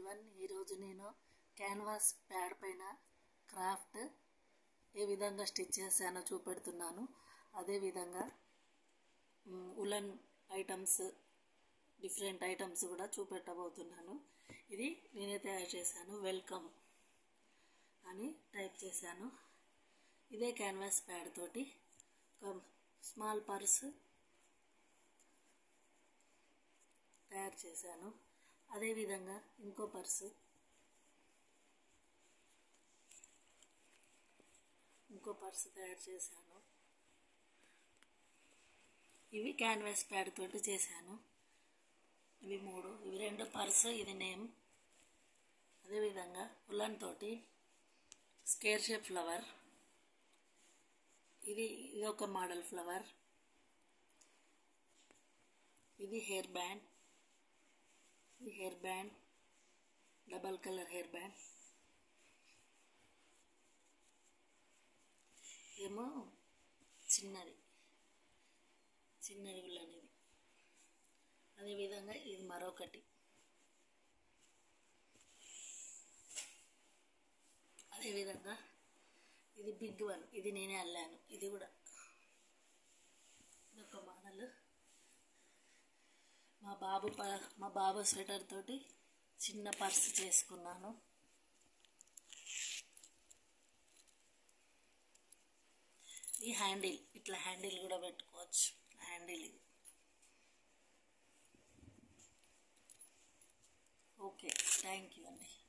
everyone ఈరోజు నేను canvas pad పైన క్రాఫ్ట్ ఏ విధంగా స్టిచ్ చేశానో చూపెడుతున్నాను అదేవిధంగా ఉలన్ ఐటమ్స్ డిఫరెంట్ ఐటమ్స్ కూడా చూపెట్టబోతున్నాను ఇది నేనే తయారు చేశాను వెల్కమ్ అని టైప్ చేశాను ఇదే క్యాన్వాస్ ప్యాడ్ తోటి ఒక స్మాల్ పర్స్ తయారు చేశాను అదేవిధంగా ఇంకో పర్సు ఇంకో పర్సు తయారు చేశాను ఇవి క్యాన్వాస్ ప్యాడ్ తోటి చేశాను ఇవి మూడు ఇవి రెండు పర్సు ఇది నేమ్ అదేవిధంగా ఉలన్ తోటి స్కేర్ షేప్ ఫ్లవర్ ఇది ఇది ఒక మోడల్ ఫ్లవర్ ఇది హెయిర్ బ్యాండ్ ఇది hair band double colour hair band ఏమో చిన్నది చిన్నది ఉల్లన్ ఇది అదేవిధంగా ఇది మరొకటి అదేవిధంగా ఇది బిగ్ వన్ ఇది నేనే అల్లాను ఇది కూడా ఇదొక మోడల్ మా బాబు ప మా బాబు స్వెటర్ తోటి చిన్న పర్స్ చేసుకున్నాను ఈ హ్యాండిల్ ఇట్లా హ్యాండిల్ కూడా పెట్టుకోవచ్చు హ్యాండిల్ ఇది ఓకే థ్యాంక్ యూ అండి